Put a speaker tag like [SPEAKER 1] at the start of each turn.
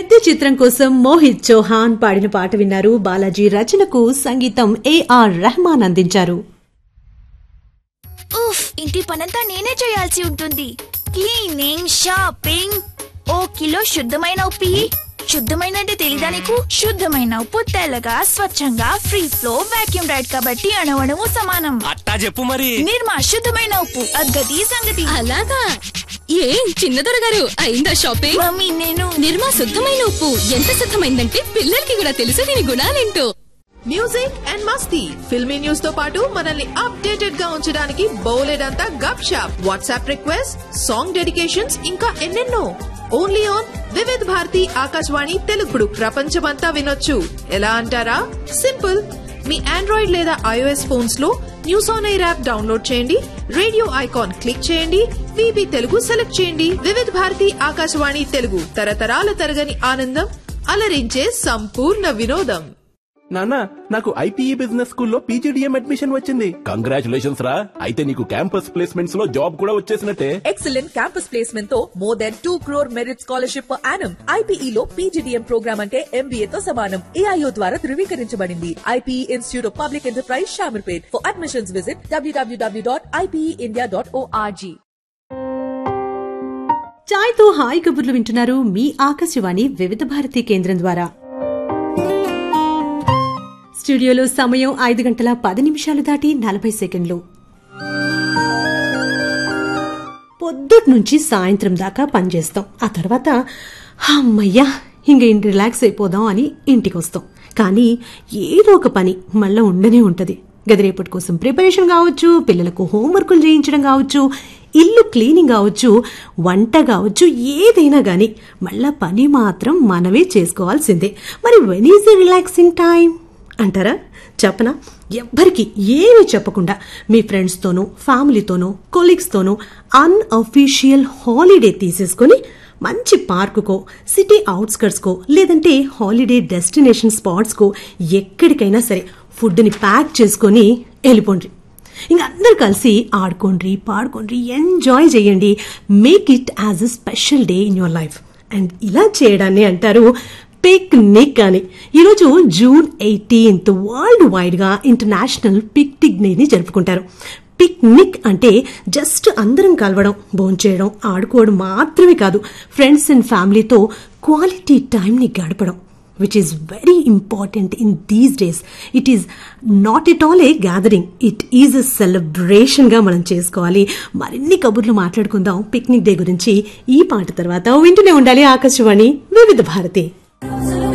[SPEAKER 1] పెద్ద చిత్రం కోసం మోహిత్ చౌహాన్ పాడిన పాట విన్నారు బాలాజీ రచనకు సంగీతం ఏఆర్ రెహమాన్ అందించారు
[SPEAKER 2] ఉఫ్ ఇంటి పనంతా నేనే చేయాల్సి ఉంటుంది క్లీనింగ్ షాపింగ్ ఓ కిలో శుద్ధమైన ఉప్పి శుద్ధమైన అంటే తెలీదా నీకు శుద్ధమైన ఉప్పు తెల్లగా స్వచ్ఛంగా ఫ్రీ ఫ్లో వాక్యూమ్ రైడ్ కాబట్టి అణవణము సమానం
[SPEAKER 3] అట్టా చెప్పు మరి
[SPEAKER 2] నిర్మా శుద్ధమైన ఉప్పు అద్గతి సంగతి
[SPEAKER 4] అలాగా ఏం చిన్నదొర గారు అయిందా షాపింగ్
[SPEAKER 2] మమ్మీ నేను
[SPEAKER 4] నిర్మా శుద్ధమైన ఉప్పు ఎంత శుద్ధమైందంటే పిల్లలకి కూడా తెలుసు దీని గుణాలేంటో
[SPEAKER 5] మ్యూజిక్ అండ్ మస్తీ ఫిల్మీ న్యూస్ తో పాటు మనల్ని అప్డేటెడ్ గా ఉంచడానికి బౌలెడంతా gup shup WhatsApp request song dedications ఇంకా ఎన్నెన్నో ఓన్లీ ఆన్ వివిధ్ భారతి ఆకాశవాణి తెలుగుడు ప్రపంచమంతా వినొచ్చు ఎలా అంటారా సింపుల్ మీ ఆండ్రాయిడ్ లేదా ఐఓఎస్ ఫోన్స్ లో news on air app download చేయండి రేడియో ఐకాన్ క్లిక్ చేయండి విబి తెలుగు సెలెక్ట్ చేయండి వివిధ భారతి ఆకాశవాణి తెలుగు తరతరాల తరగని ఆనందం అలరించే సంపూర్ణ వినోదం
[SPEAKER 6] నాన్న నాకు ఐపీఈ బిజినెస్ స్కూల్లో పీజీడిఎం అడ్మిషన్ వచ్చింది కంగ్రాచులేషన్స్ రా అయితే నీకు క్యాంపస్ ప్లేస్మెంట్స్ లో జాబ్ కూడా వచ్చేసినట్టే
[SPEAKER 7] ఎక్సలెంట్ క్యాంపస్ ప్లేస్మెంట్ తో more than two crore merit scholarship per annum IPE లో పీజీడీఎం ప్రోగ్రామ్ అంటే ఎంబీఏ తో సమానం ఏఐఓ ద్వారా ధృవీకరించబడింది IPE institute of public enterprise Shamirpet for admissions visit WWW dot IPE India dot org
[SPEAKER 1] చాయ్తో హాయ్ కబుర్లు వింటున్నారు మీ ఆకాశవాణి వివిధ భారతి కేంద్రం ద్వారా స్టూడియోలో సమయం ఐదు గంటల పది నిమిషాలు దాటి నలభై సెకండ్లు పొద్దుటి నుంచి సాయంత్రం దాకా పనిచేస్తాం ఆ తర్వాత అమ్మయ్యా ఇంక ఇంటి రిలాక్స్ అయిపోదాం అని ఇంటికి వస్తాం కానీ ఏదో ఒక పని మళ్ళా ఉండనే ఉంటది గదిరేపటి కోసం ప్రిపరేషన్ కావచ్చు పిల్లలకు హోంవర్కులు చేయించడం కావచ్చు ఇల్లు క్లీనింగ్ కావచ్చు వంట కావచ్చు ఏదైనా గాని మళ్ళా పని మాత్రం మనమే చేసుకోవాల్సిందే మరి వెన్ ఈజ్ రిలాక్సింగ్ టైం అంటారా చెప్పనా ఎవ్వరికి ఏమీ చెప్పకుండా మీ ఫ్రెండ్స్తోనూ ఫ్యామిలీతోనూ కొలీగ్స్తోనూ అన్అఫీషియల్ హాలిడే తీసేసుకొని మంచి పార్కుకో సిటీ అవుట్స్కర్ట్స్కో లేదంటే హాలిడే డెస్టినేషన్ స్పాట్స్కో ఎక్కడికైనా సరే ఫుడ్ని ప్యాక్ చేసుకొని వెళ్ళిపోండి ఇంక అందరు కలిసి ఆడుకోండి పాడుకోండి ఎంజాయ్ చేయండి make it as a special day in your life and ఇలా చేయడాన్ని అంటారు పిక్నిక్ అని ఈరోజు జూన్ ఎయిటీన్త్ వరల్డ్ వైడ్ గా ఇంటర్నేషనల్ పిక్నిక్ డే ని జరుపుకుంటారు పిక్నిక్ అంటే జస్ట్ అందరం కలవడం భోంచేయడం ఆడుకోవడం మాత్రమే కాదు ఫ్రెండ్స్ అండ్ ఫ్యామిలీతో క్వాలిటీ టైంని గడపడం which is very important in these days it is not it all a gathering it is a celebration గా మనం చేసుకోవాలి మరిన్ని కబుర్లు మాట్లాడుకుందాం పిక్నిక్ డే గురించి ఈ పాట తర్వాత వింటూనే ఉండాలి ఆకాశవాణి వివిధ భారతి